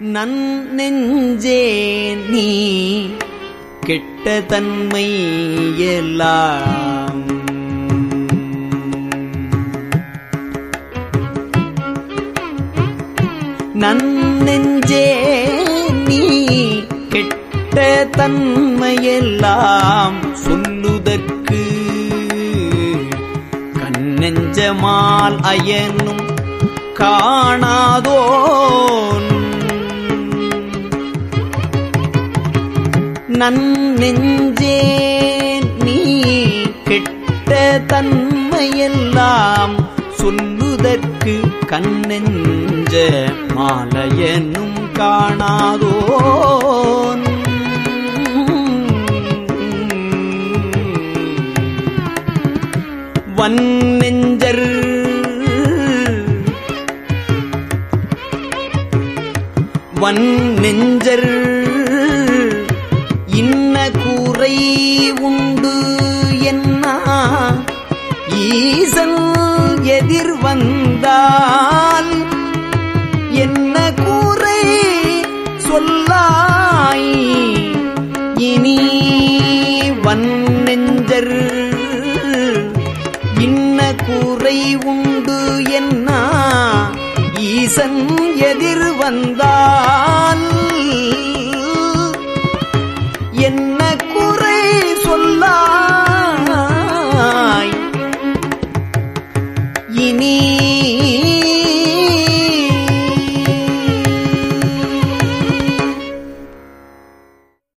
நன் நெஞ்சே நீ கெட்ட தன்மை எல்லாம் நன் நெஞ்சே நீ கெட்ட தன்மையெல்லாம் சொல்லுதற்கு கண்ணெஞ்சமால் அயனும் காணாதோன் நன்னெஞ்சே நீ கெட்ட தன்மையெல்லாம் சொல்லுதற்கு கண்ணெஞ்ச மாலையனும் காணாதோன் வன்னெஞ்சர் வன்னெஞ்சர் இன்ன கூரை உண்டு என்ன ஈசன் எதிர் வந்தால் என்ன கூரை சொல்லாய் இனி வன்னெஞ்சர் இன்ன கூரை உண்டு என்ன ஈசன் எதிர் வந்தால்